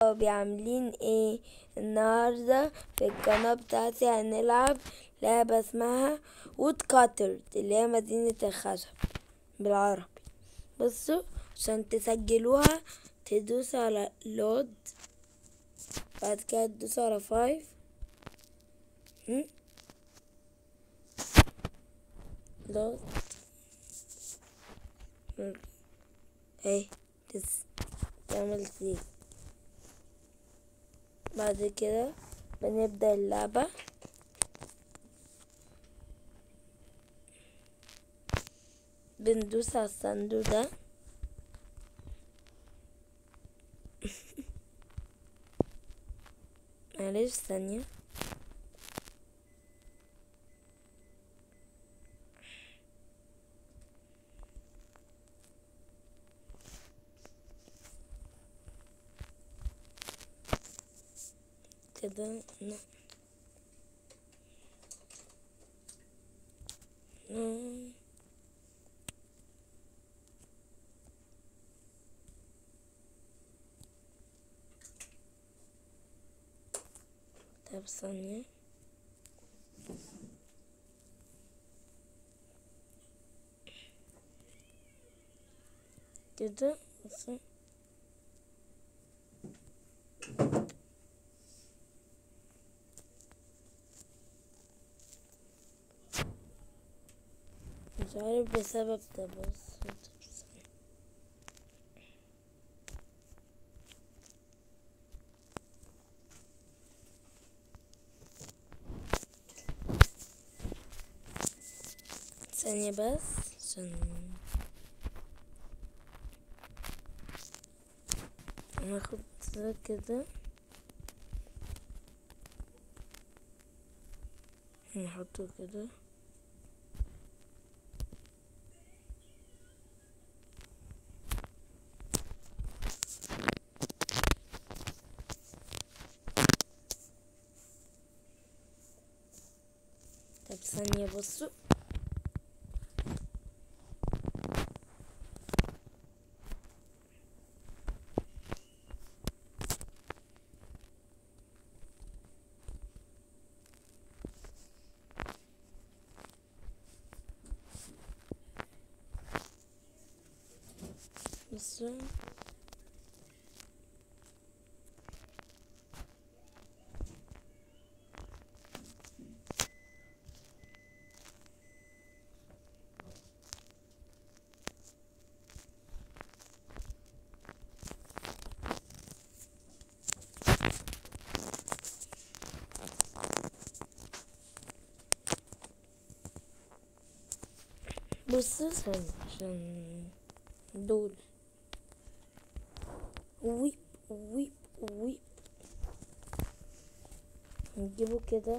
عاملين ايه النهاردة في القناة بتاعتي هنلعب لعبة اسمها وود كاتر اللي هي مدينة الخشب بالعربي بصوا عشان تسجلوها تدوسوا على لود بعد كده تدوسوا على فايف لود اهي تس تعمل سيف بعد كده بنبدأ اللعبة بندوس على الصندوق ده معلش ثانية كده ن- ن- طب ثانية كده بص مش عارف بسبب ده بس ثانية بس عشان هاخد ده كده نحطه كده طب ثانية بصوا بصوا بصوا ثانية عشان دول ويب ويب ويب نجيبه كده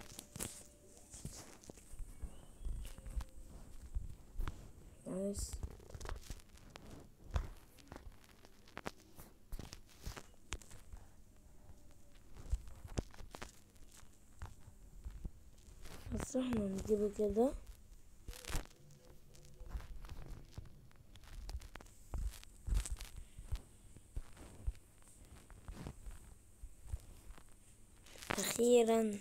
نايس بس احنا نجيبه كده أخيرا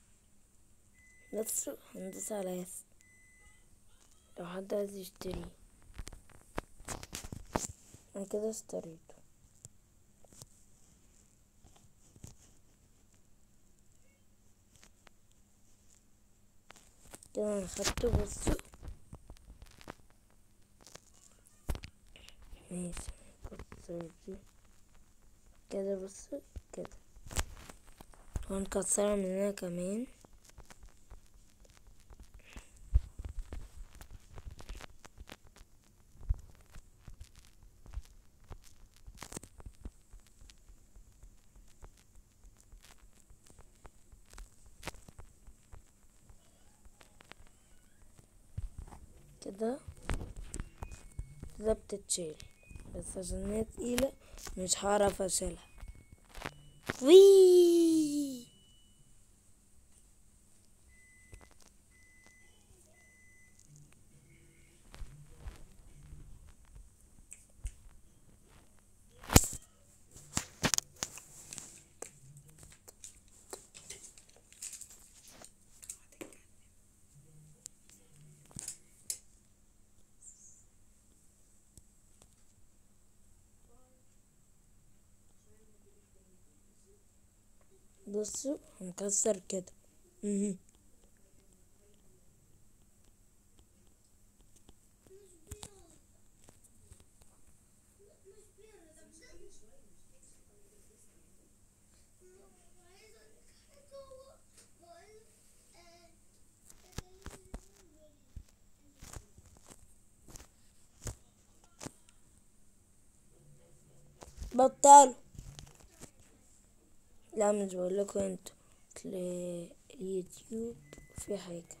بس هندسة على يس لو حد عايز يشتري أنا كده اشتريته كده أنا خدته بصوا ماشي كسر دي كده بصوا كده وهنكسرها من هنا كمان كده كده بتتشيل بس عشان هي تقيلة مش هعرف اشيلها وي بصوا هنكسر كده مهم. بطلوا لا مش بقول لكم انتوا اصل اليوتيوب في حاجة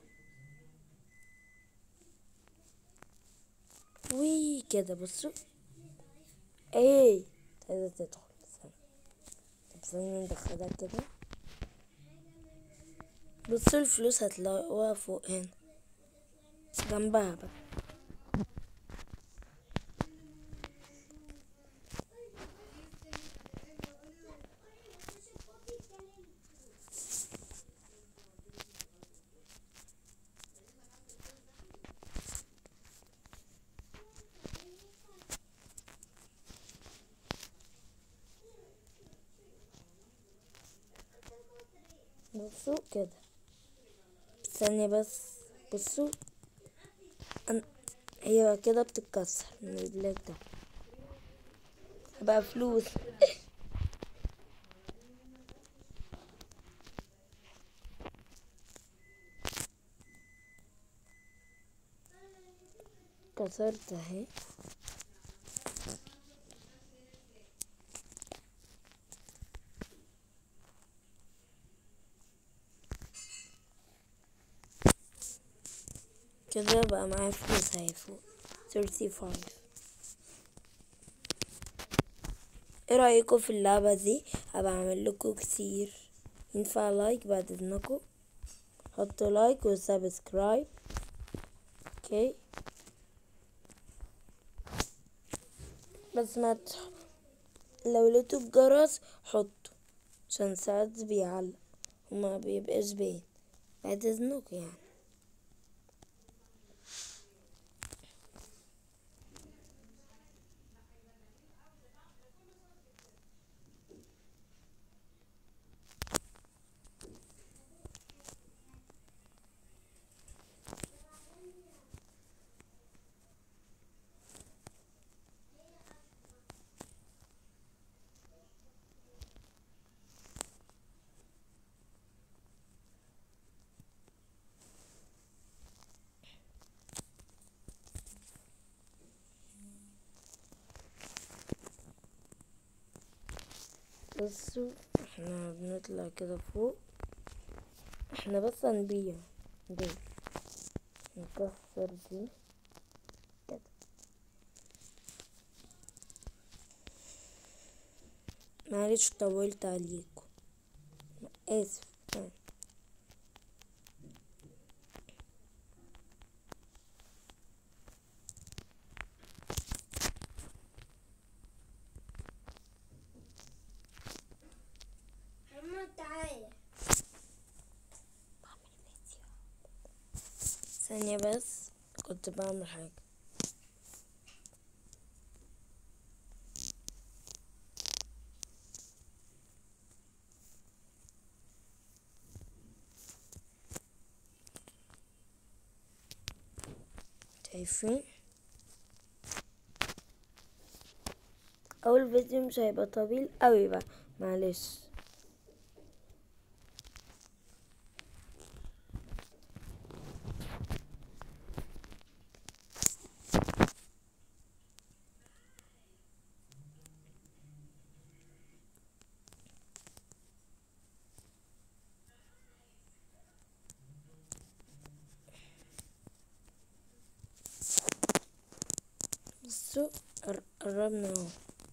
وي كده بصوا ايه عايزة تدخل استنى. طب استنى ندخلها كده بصوا الفلوس هتلاقوها فوق هنا جنبها بقى بصوا كده ثانية بس بصوا أن... هي كده بتتكسر من البلاك ده بقى فلوس كسرت اهي كده بقى معايا فلوس اهي فوق 35 ايه رأيكم في اللعبة دي هبقى اعمل لكم كتير ينفع لايك بعد اذنكم حطوا لايك وسبسكرايب اوكي بس ما تح... لو لقيتوا الجرس حطوا عشان ساعات بيعلق وما بيبقاش باين بعد اذنكم يعني بصوا احنا بنطلع كده فوق احنا بس هنبيع دول نكسر دي كده معلش طولت عليكم اسف آه. محمد تعالى ثانية بس كنت بعمل حاجة شايفين اول فيديو مش هيبقى طويل قوي بقى معلش بصوا قر- قربنا اهو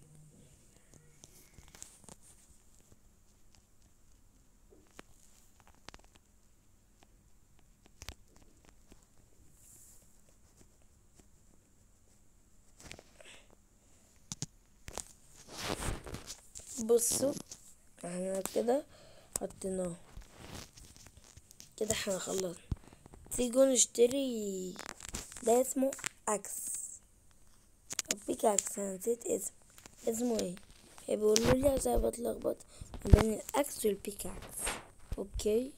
بصوا احنا كده حطيناه كده احنا خلصنا تيجوا نشتري ده اسمه اكس بيك اكس انا نسيت اسمه اسمه ايه بيقولوا لي عشان بتلخبط ما بين الاكس والبيكاكس اوكي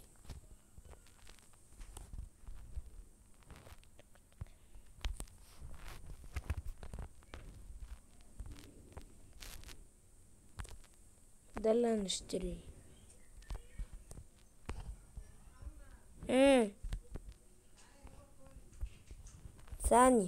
ده اللي هنشتريه امم ثانية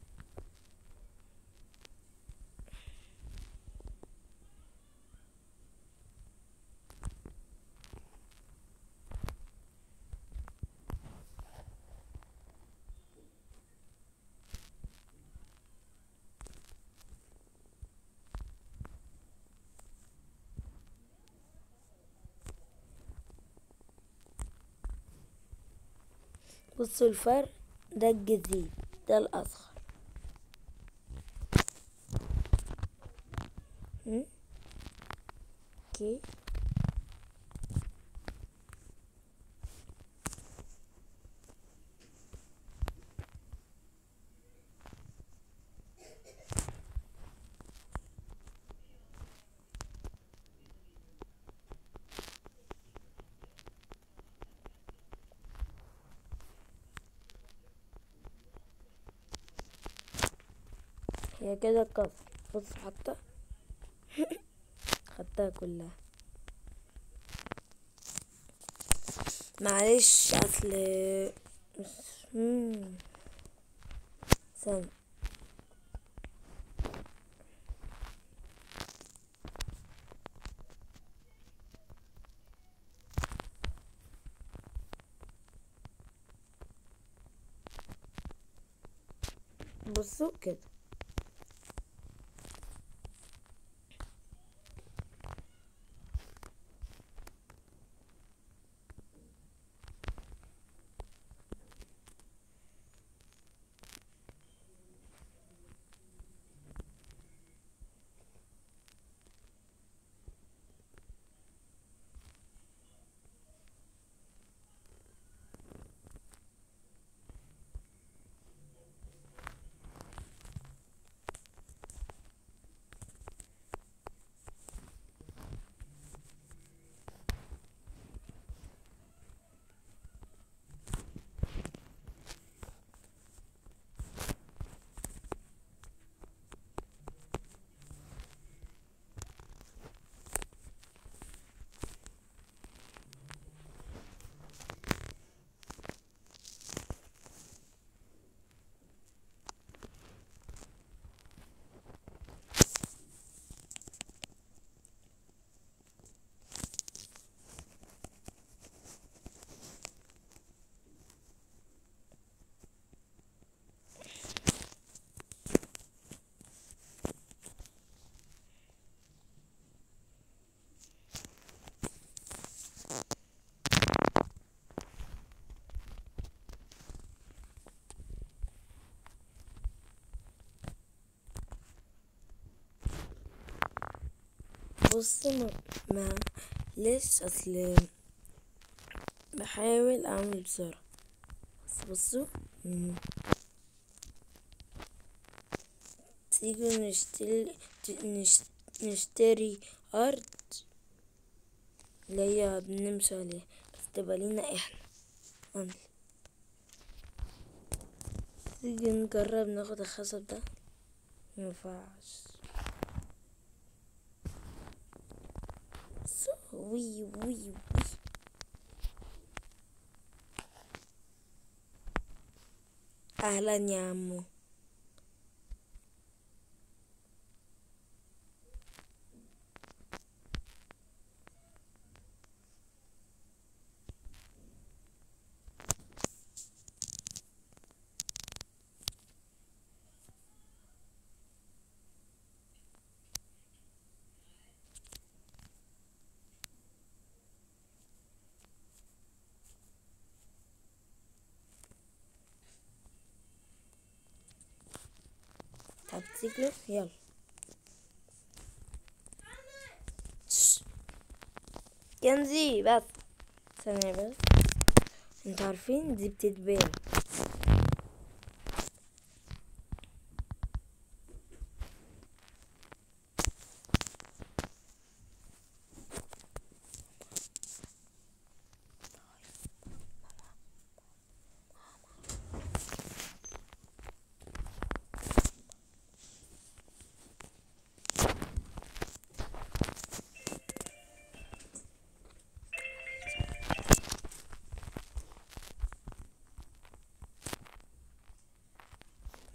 بصوا الفرق ده الجديد ده الأصغر هم؟ اوكي هي كده الكفر بص حتى خدتها كلها معلش اصل مم. ثانية بصوا كده بص ما, ما ليش اصل بحاول اعمل بسرعة بس بصوا مم. تيجوا نشتري نش- نشتري ارض اللي هي بنمشي عليها بس تبقى لينا احنا only. تيجي نجرب ناخد الخشب ده مينفعش So, وي وي وي اهلا يا عمو هتسيكلو يلا شش. كنزي بس ثانية بس انتوا عارفين دي بتتباع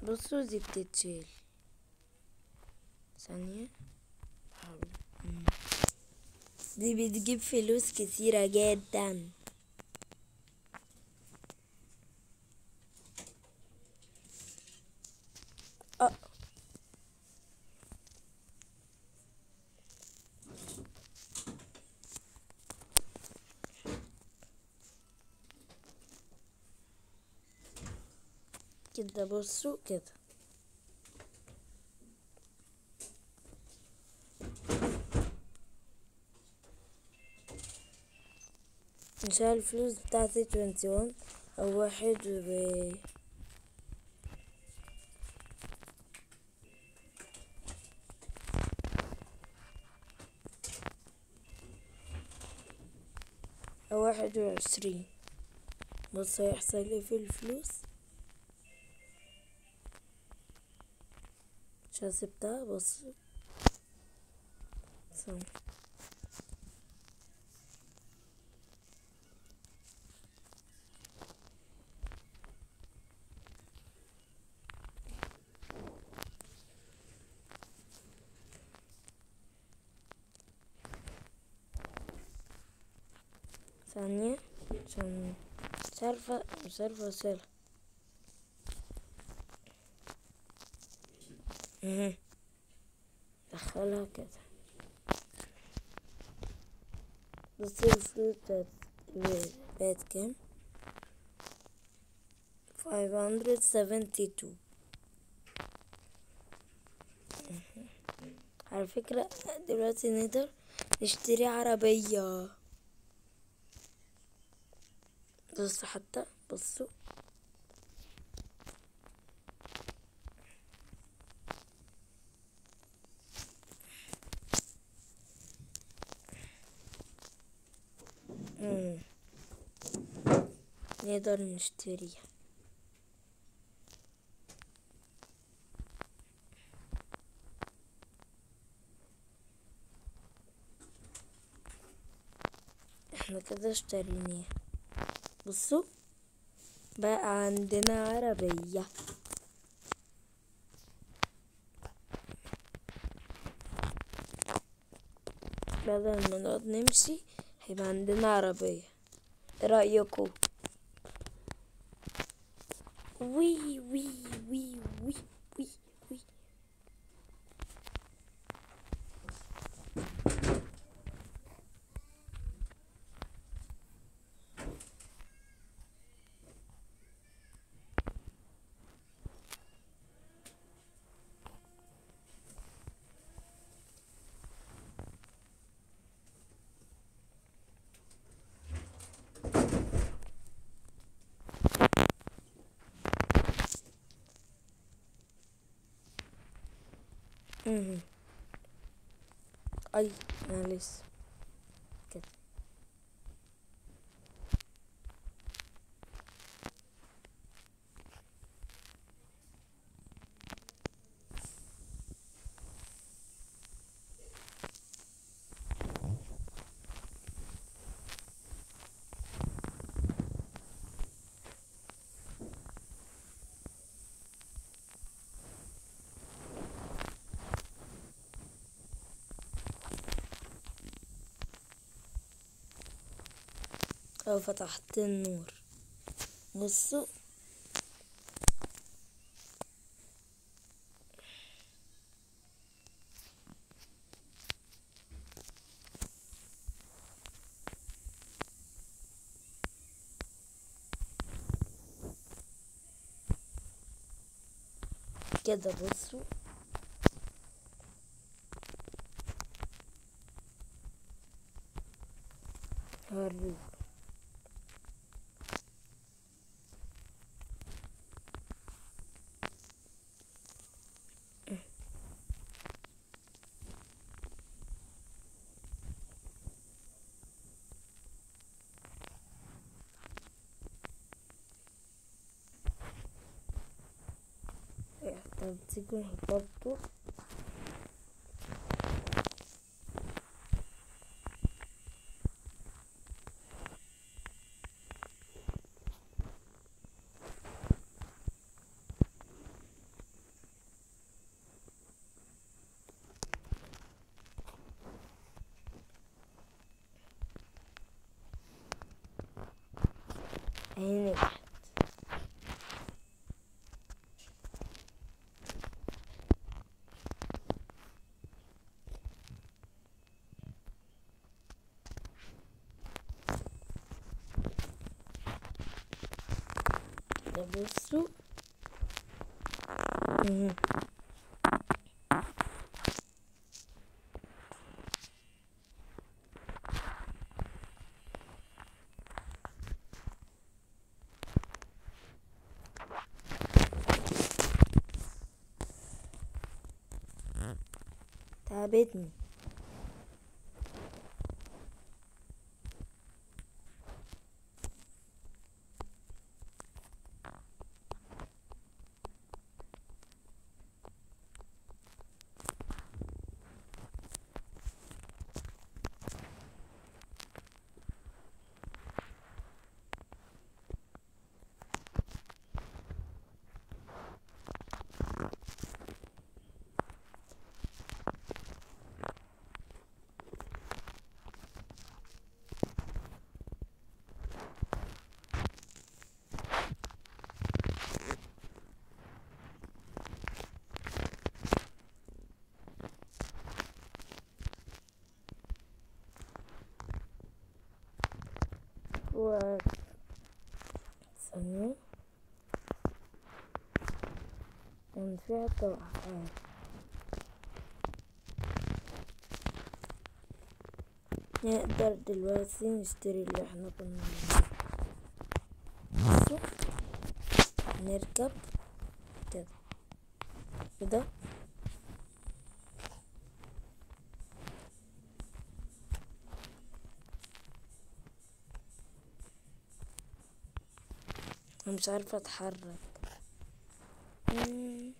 بصوا دي بتتشيل ثانية حاول. مم. دي بتجيب فلوس كتيرة جدا اه كده بصوا كده عشان الفلوس بتاعتي 21 او واحد و او واحد وعشرين بص هيحصل ايه في الفلوس عشان سبتها بص ثانية ثانية عشان مش عارفة مش عارفة أوصلها مهم. دخلها كده بصي الفلوس بتاعت بقت كام؟ 572 مهم. على فكرة دلوقتي نقدر نشتري عربية بص حتى بصوا مم. نقدر نشتريها احنا كده اشتريناها بصوا بقى عندنا عربية بدل ما نقعد نمشي هيبقى عندنا عربية ايه رأيكم وي وي وي وي وي وي مهم. اي معلش كده او فتحت النور بصوا كده بصوا هوريكم طب تيجوا نحطها بطول اهي نجحت ده بصوا مهم. تعبتني و ثانية كان فيها توقعات نقدر دلوقتي نشتري اللي احنا كنا بصوا. نركب كده كده انا مش عارفة اتحرك مم.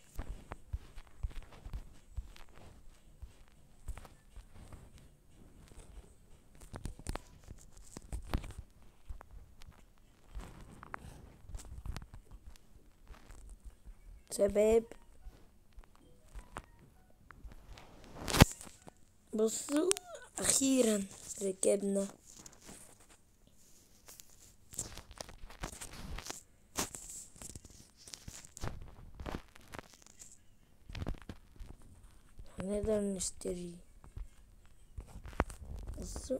شباب بصوا اخيرا ركبنا هنقدر نشتري بصوا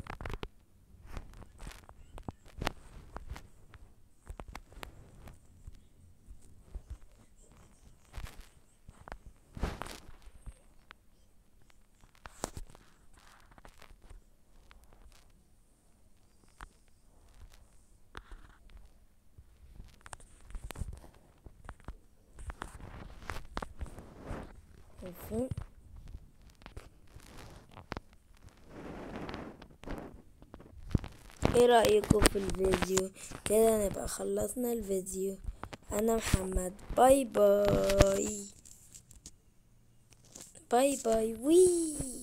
شايفين ايه رأيكم في الفيديو كده نبقى خلصنا الفيديو انا محمد باي باي باي باي وي